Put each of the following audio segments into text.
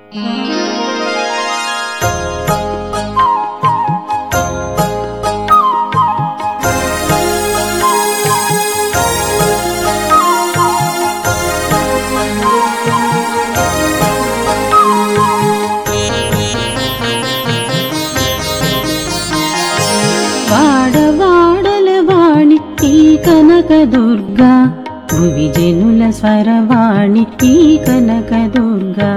వాడవాడల వాణి ఈ కనక దుర్గా భువి జనుల స్వరవాణి ఈ కనక దుర్గా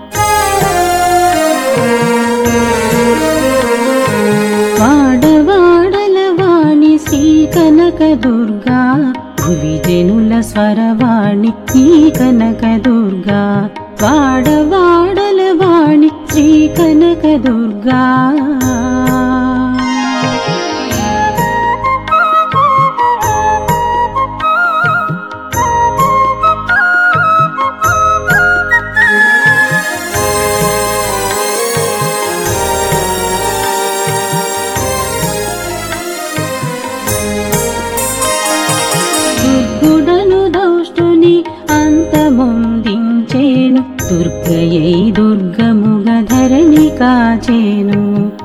వాడవాడల వాణి శ్రీ కనక దుర్గా భువి జనుల స్వరవాణి ఈ కనక దుర్గా వాడవాడల వాణి శ్రీ కనక దుర్గా దుర్గుడను దౌష్టుని అంతమొందించేను దుర్గయై దుర్గముగ ధరణి కాచేను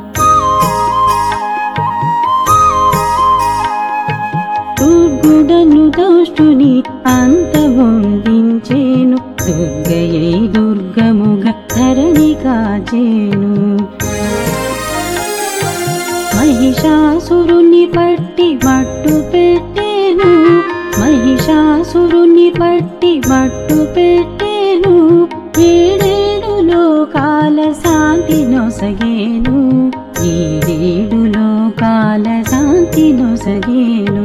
దుర్గుడను దౌష్టుని అంతమొందించేను దుర్గయై దుర్గముగ ధరణి కాచేను మహిషాసురుని పట్టి మట్టు పెట్టేను మహిషాసురుని పట్టి మట్టు పెట్టేను ఏడేడు లోకాల శాంతి నొసగేను ఏడేడు లోకాల శాంతి నొసగేను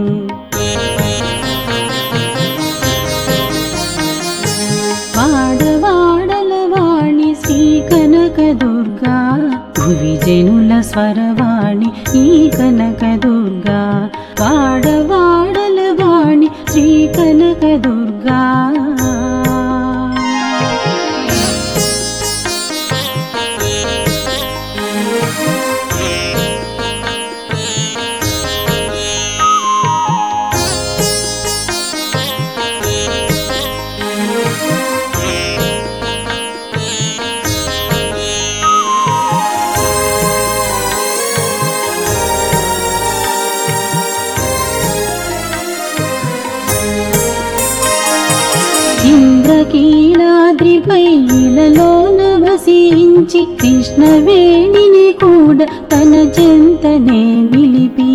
వాడవాడల వాణి శ్రీ కనక దుర్గా భువి జనుల స్వరవాణి ఈ కనక దుర్గా వాడవాడల వాణి శ్రీ కనక దుర్గా ఇంద్రకీలాద్రిపై ఇలలోన వసించి కృష్ణవేణిని కూడా తన చెంతనే నిలిపి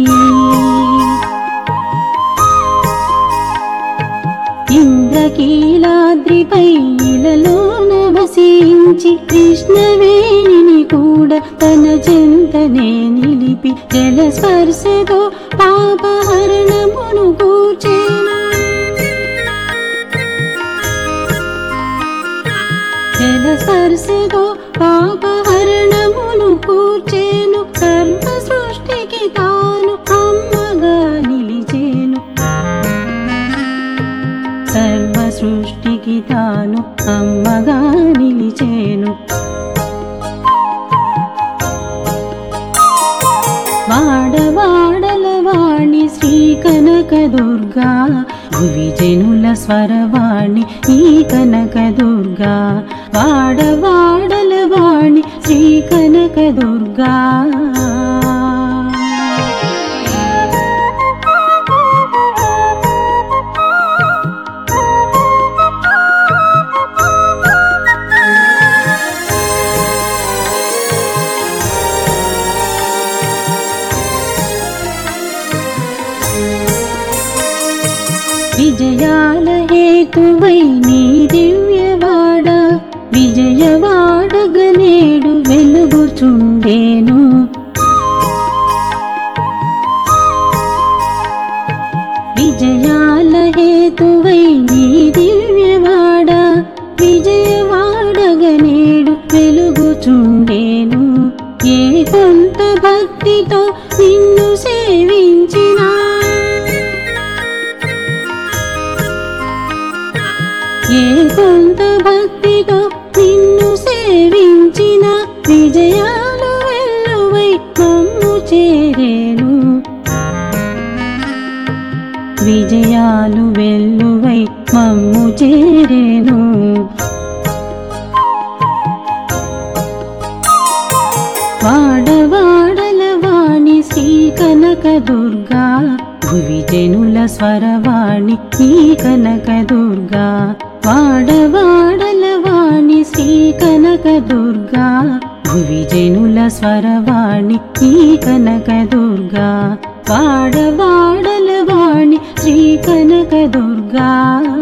ఇంద్రకీలాద్రిపై ఇలలోన వసించి కృష్ణవేణిని కూడా తన చెంతనే నిలిపి జల స్పర్శతో పాపహరణమును కూర్చేను జల స్పర్శతో పాపహరణమును కూర్చేను సర్వ సృష్టికి తాను అమ్మగా నిలిచేను సర్వ సృష్టికి తాను అమ్మగా నిలిచేను వాడవాడల వాణి శ్రీ కనక దుర్గా భువి జనుల స్వరవాణి ఈ కనక దుర్గా వాడవాడల వాణి శ్రీ కనక దుర్గా విజయాల హేతువై నీ దివ్యవాడ విజయవాడగనేడు వెలుగుచుండేను విజయాల హేతువై నీ దివ్యవాడ విజయవాడగనేడు వెలుగుచుండేను ఏ కొంత భక్తితో నిన్ను సేవించినా ఏ కొంత భక్తితో నిన్ను సేవించిన విజయాలు వెల్లువై మమ్ము చేరేను విజయాలు వెల్లువై మమ్ము చేరేను వాడవాడల వాణి శ్రీ కనక దుర్గా భువి జనుల స్వరవాణి ఈ కనక దుర్గా వాడవాడల వాణి శ్రీ కనక దుర్గా భువి జనుల స్వరవాణి ఈ కనక దుర్గా వాడవాడల వాణి శ్రీ కనక దుర్గా